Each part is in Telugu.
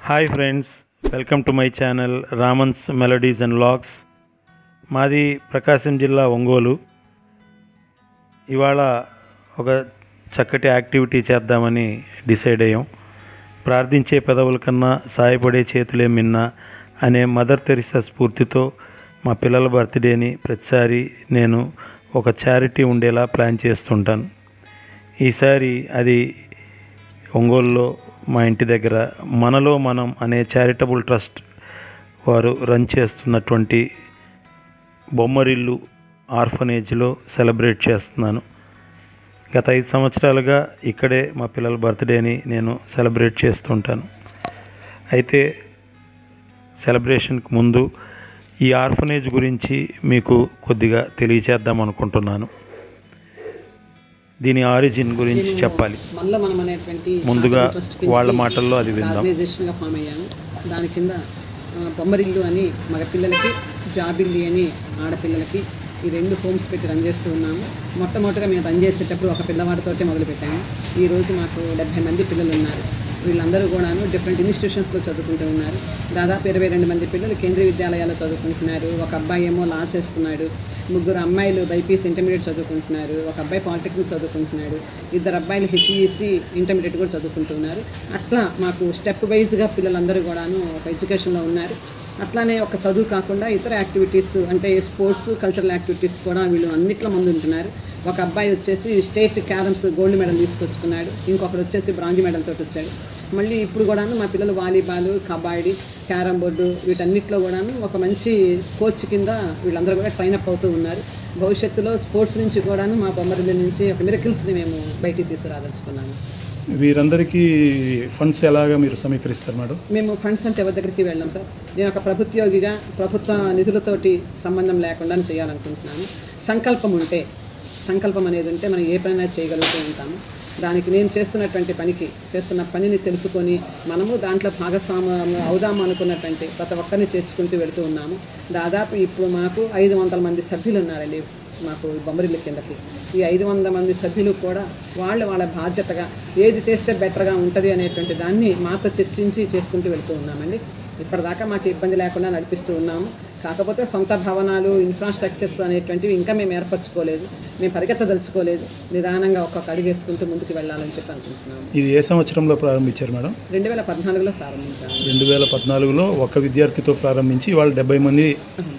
Hi friends welcome to my channel Raman's melodies and vlogs మాది ప్రకాశం జిల్లా ఒంగోలు ఇవాళ ఒక చక్కటి యాక్టివిటీ చేద్దామని డిసైడ్ అయ్యాం ప్రార్థించే పెదవుల కన్నా సాయపడే చేతులే మిన్న అనే మదర్ తెరిసా స్ఫూర్తితో మా పిల్లల బర్త్డేని ప్రతిసారి నేను ఒక చారిటీ ఉండేలా ప్లాన్ చేస్తుంటాను ఈసారి అది ఒంగోలులో మా ఇంటి దగ్గర మనలో మనం అనే చారిటబుల్ ట్రస్ట్ వారు రన్ చేస్తున్నటువంటి బొమ్మరిల్లు ఆర్ఫనేజ్లో సెలబ్రేట్ చేస్తున్నాను గత ఐదు సంవత్సరాలుగా ఇక్కడే మా పిల్లల బర్త్డేని నేను సెలబ్రేట్ చేస్తుంటాను అయితే సెలబ్రేషన్కి ముందు ఈ ఆర్ఫనేజ్ గురించి మీకు కొద్దిగా తెలియచేద్దాం అనుకుంటున్నాను దీని ఆరిజిన్ గురించి చెప్పాలి మనలో మనం అనేటువంటి ముందుగా చారిటబుల్ ట్రస్ట్ కిందకి వాళ్ళ మాటల్లో అది ఒక విందాం ఆర్గనైజేషన్గా ఫామ్ అయ్యాను దాని కింద ఆ, బొమ్మరిల్లు అని మగపిల్లలకి జాబిల్లి అని ఆడపిల్లలకి ఈ రెండు హోమ్స్ పెట్టి రన్ చేస్తూ ఉన్నాము మొట్టమొదటిగా మేము రన్ చేసేటప్పుడు ఒక పిల్లవాడితోటే మొదలుపెట్టాము ఈ రోజు మాకు డెబ్బై మంది పిల్లలు ఉన్నారు వీళ్ళందరూ కూడాను డిఫరెంట్ ఇన్స్టిట్యూషన్స్లో చదువుకుంటూ ఉన్నారు దాదాపు ఇరవై రెండు మంది పిల్లలు కేంద్రీయ విద్యాలయాల్లో చదువుకుంటున్నారు ఒక అబ్బాయి ఏమో లా చేస్తున్నాడు ముగ్గురు అమ్మాయిలు బైపీసీ ఇంటర్మీడియట్ చదువుకుంటున్నారు ఒక అబ్బాయి పాలిటెక్నిక్ చదువుకుంటున్నాడు ఇద్దరు అబ్బాయిలు హెచ్ఈసి ఇంటర్మీడియట్ కూడా చదువుకుంటున్నారు అట్లా మాకు స్టెప్ వైజ్గా పిల్లలందరూ కూడాను ఒక ఎడ్యుకేషన్లో ఉన్నారు అట్లానే ఒక చదువు కాకుండా ఇతర యాక్టివిటీస్ అంటే స్పోర్ట్స్ కల్చరల్ యాక్టివిటీస్ కూడా వీళ్ళు అన్నిట్లో ముందు ఉంటున్నారు ఒక అబ్బాయి వచ్చేసి స్టేట్ క్యారమ్స్ గోల్డ్ మెడల్ తీసుకొచ్చుకున్నాడు ఇంకొకరు వచ్చేసి బ్రాంజ్ మెడల్ తోటి వచ్చాడు మళ్ళీ ఇప్పుడు కూడాను మా పిల్లలు వాలీబాల్ కబడ్డీ క్యారమ్ బోర్డు వీటన్నిటిలో కూడాను ఒక మంచి కోచ్ కింద వీళ్ళందరూ కూడా ట్రైన్ అప్ అవుతూ ఉన్నారు భవిష్యత్తులో స్పోర్ట్స్ నుంచి కూడాను మా బొమ్మరిల్లి నుంచి ఒక మిరకిల్స్ని మేము బయటికి తీసుకురాదలుచుకున్నాము వీరందరికీ ఫండ్స్ ఎలాగా మీరు సమీకరిస్తారు మేడం మేము ఫండ్స్ అంటే ఎవరి దగ్గరికి వెళ్ళాం సార్ నేను ఒక ప్రభుత్వోగిగా ప్రభుత్వ నిధులతోటి సంబంధం లేకుండా చేయాలనుకుంటున్నాను సంకల్పం ఉంటే సంకల్పం అనేది ఉంటే మనం ఏ పనైనా చేయగలుగుతూ ఉంటాము దానికి నేను చేస్తున్నటువంటి పనికి చేస్తున్న పనిని తెలుసుకొని మనము దాంట్లో భాగస్వామ్యం అవుదాము అనుకున్నటువంటి ప్రతి ఒక్కరిని చేర్చుకుంటూ వెళుతూ ఉన్నాము దాదాపు ఇప్పుడు మాకు ఐదు వందల మంది సభ్యులు ఉన్నారండి మాకు ఈ బొమ్మరిల్లు కిందకి ఈ ఐదు వందల మంది సభ్యులు కూడా వాళ్ళు వాళ్ళ బాధ్యతగా ఏది చేస్తే బెటర్గా ఉంటుంది అనేటువంటి దాన్ని మాతో చర్చించి చేసుకుంటూ వెళ్తూ ఉన్నామండి ఇప్పటిదాకా మాకు ఇబ్బంది లేకుండా నడిపిస్తూ ఉన్నాము కాకపోతే సొంత భవనాలు ఇన్ఫ్రాస్ట్రక్చర్స్ అనేటువంటివి ఇంకా మేము ఏర్పరచుకోలేదు మేము పరిగెత్తదలుచుకోలేదు నిదానంగా ఒక్కొక్క అడుగు వేసుకుంటూ ముందుకు వెళ్ళాలని చెప్పి అనుకుంటున్నాము ఇది ఏ సంవత్సరంలో ప్రారంభించారు మేడం రెండు వేల పద్నాలుగులో ప్రారంభించాము రెండు వేల పద్నాలుగులో ఒక విద్యార్థితో ప్రారంభించి వాళ్ళు డెబ్బై మంది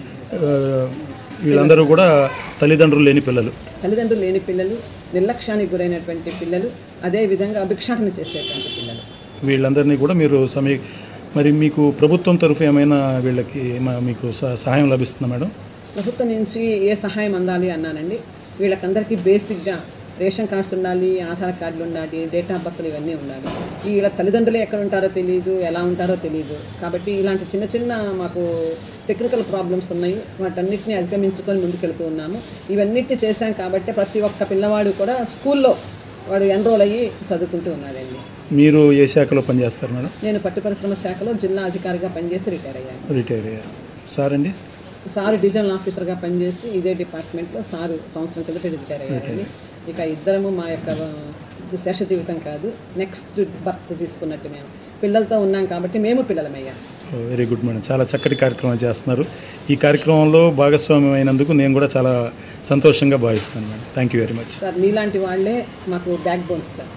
ఆ, వీళ్ళందరూ కూడా తల్లిదండ్రులు లేని పిల్లలు తల్లిదండ్రులు లేని పిల్లలు నిర్లక్ష్యానికి గురైనటువంటి పిల్లలు అదేవిధంగా అభిక్షాటన చేసేటువంటి పిల్లలు వీళ్ళందరినీ కూడా మీరు సమీ మరి మీకు ప్రభుత్వం తరఫు ఏమైనా వీళ్ళకి మా- మీకు సహ- సహాయం లభిస్తుందా మేడం ప్రభుత్వం నుంచి ఏ సహాయం అందాలి అన్నానండి వీళ్ళకందరికీ బేసిక్గా రేషన్ కార్డ్స్ ఉండాలి ఆధార్ కార్డులు ఉండాలి డేట్ ఆఫ్ బర్త్లు ఇవన్నీ ఉండాలి వీళ్ళ తల్లిదండ్రులు ఎక్కడ ఉంటారో తెలియదు ఎలా ఉంటారో తెలియదు కాబట్టి ఇలాంటి చిన్న చిన్న మాకు టెక్నికల్ ప్రాబ్లమ్స్ ఉన్నాయి వాటన్నిటిని అధిగమించుకొని ముందుకెళ్తూ ఉన్నాము ఇవన్నిటిని చేశాం కాబట్టి ప్రతి ఒక్క పిల్లవాడు కూడా స్కూల్లో వాడు ఎన్రోల్ అయ్యి చదువుకుంటూ ఉన్నాడండి మీరు ఏ శాఖలో పనిచేస్తారు మేడం నేను పట్టు పరిశ్రమ శాఖలో జిల్లా అధికారిగా పనిచేసి రిటైర్ అయ్యాను రిటైర్ అయ్యారు సార్ అండి సారు డివిజనల్ ఆఫీసర్గా పనిచేసి ఇదే డిపార్ట్మెంట్లో సారు సంవత్సరం కిందట రిటైర్ అయ్యారండి ఇక ఇద్దరము మా యొక్క ఆ, శేష జీవితం కాదు నెక్స్ట్ బర్త్ తీసుకున్నట్టు మేము పిల్లలతో ఉన్నాం కాబట్టి మేము పిల్లలమయ్యాం వెరీ గుడ్ మేడం చాలా చక్కటి కార్యక్రమం చేస్తున్నారు ఈ కార్యక్రమంలో భాగస్వామ్యం అయినందుకు నేను కూడా చాలా సంతోషంగా భావిస్తాను madam thank you very much sir మీలాంటి వాళ్ళే మాకు backbones sir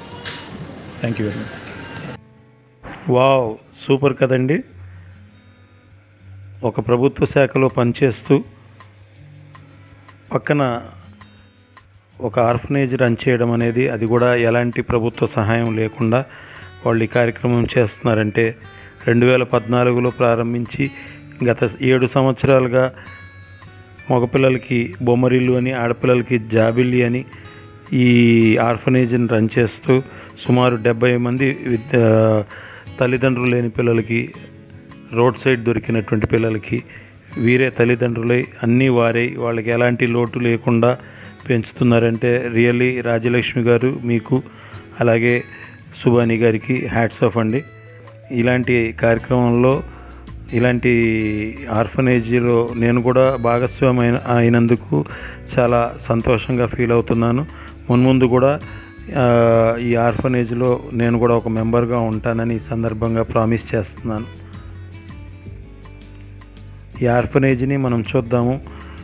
thank you very much wow super కదండి ఒక ప్రభుత్వ శాఖలో పనిచేస్తూ పక్కన ఒక ఆర్ఫనేజ్ రన్ చేయడం అనేది అది కూడా ఎలాంటి ప్రభుత్వ సహాయం లేకుండా వాళ్ళు ఈ కార్యక్రమం చేస్తున్నారంటే రెండు వేల పద్నాలుగులో ప్రారంభించి గత ఏడు సంవత్సరాలుగా మగపిల్లలకి బొమ్మరిల్లు అని ఆడపిల్లలకి జాబిల్లి అని ఈ ఆర్ఫనేజ్ని రన్ చేస్తూ సుమారు డెబ్బై మంది విద్య తల్లిదండ్రులు లేని పిల్లలకి రోడ్ సైడ్ దొరికినటువంటి పిల్లలకి వీరే తల్లిదండ్రులై అన్నీ వారై వాళ్ళకి ఎలాంటి లోటు లేకుండా పెంచుతున్నారంటే రియల్లీ రాజలక్ష్మి గారు మీకు అలాగే సుబాని గారికి హ్యాట్స్ ఆఫ్ అండి ఇలాంటి కార్యక్రమంలో ఇలాంటి ఆర్ఫనేజీలో నేను కూడా భాగస్వామైన అయినందుకు చాలా సంతోషంగా ఫీల్ అవుతున్నాను మున్ముందు కూడా ఆ, ఈ ఆర్ఫనేజ్లో నేను కూడా ఒక మెంబర్గా ఉంటానని ఈ సందర్భంగా ప్రామిస్ చేస్తున్నాను ఈ ఆర్ఫనేజ్ని మనం చూద్దాము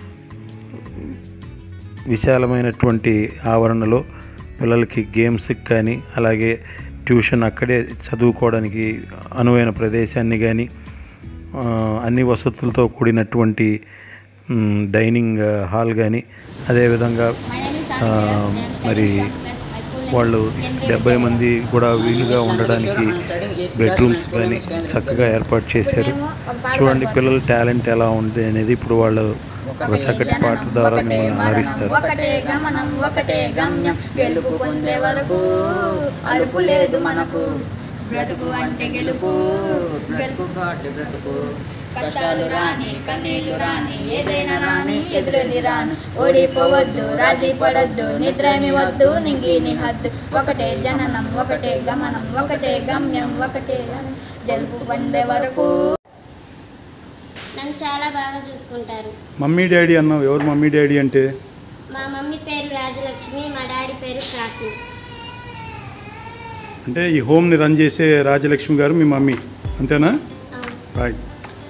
విశాలమైనటువంటి ఆవరణలో పిల్లలకి గేమ్స్కి కానీ అలాగే ట్యూషన్ అక్కడే చదువుకోవడానికి అనువైన ప్రదేశాన్ని కానీ ఆ, అన్ని వసతులతో కూడినటువంటి మ్, డైనింగ్ హాల్ కానీ అదేవిధంగా ఆ, మరి వాళ్ళు డెబ్బై మంది కూడా వీలుగా ఉండడానికి బెడ్రూమ్స్ కానీ చక్కగా ఏర్పాటు చేశారు చూడండి పిల్లల టాలెంట్ ఎలా ఉంది అనేది ఇప్పుడు వాళ్ళు ఒక చక్కటి పాట ద్వారా మిమ్మల్ని ఆరిస్తారు ఒకటే గమనం ఒకటే గమ్యం గెలుపు పొందే వరకు అలుపు లేదు మనకు బ్రతుకు అంటే గెలుపు బ్రతుకు కాటి బ్రతుకు కష్టాలు రాని కన్నీళ్లు రాని ఏదైనా రాని ఎదురెళ్ళి రాను ఓడిపోవద్దు రాజీ పడొద్దు నిద్రమి వద్దు నింగిని హద్దు ఒకటే జననం ఒకటే గమనం ఒకటే గమ్యం ఒకటే జలుపు పొందే వరకు నన్ను చాలా బాగా చూసుకుంటారు మమ్మీ డాడీ అన్నావు ఎవరు మమ్మీ డాడీ అంటే మా మమ్మీ పేరు రాజలక్ష్మి మా డాడీ పేరు కాసిం అంటే ఈ హోమ్ని రన్ చేసే రాజలక్ష్మి గారు మీ మమ్మీ అంతేనా అవును. రైట్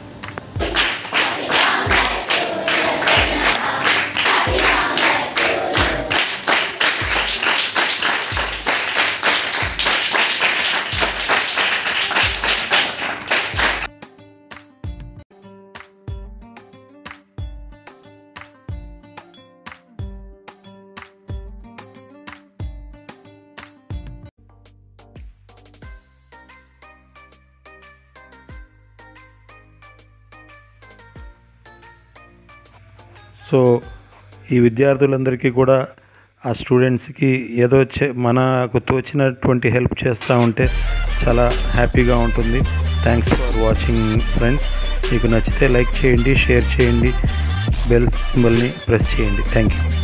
సో ఈ విద్యార్థులందరికీ కూడా ఆ స్టూడెంట్స్కి ఏదో చే- మనకు తోచినటువంటి హెల్ప్ చేస్తూ ఉంటే చాలా హ్యాపీగా ఉంటుంది థ్యాంక్స్ ఫర్ వాచింగ్ ఫ్రెండ్స్ మీకు నచ్చితే లైక్ చేయండి షేర్ చేయండి బెల్ సింబల్ని ప్రెస్ చేయండి థ్యాంక్ యూ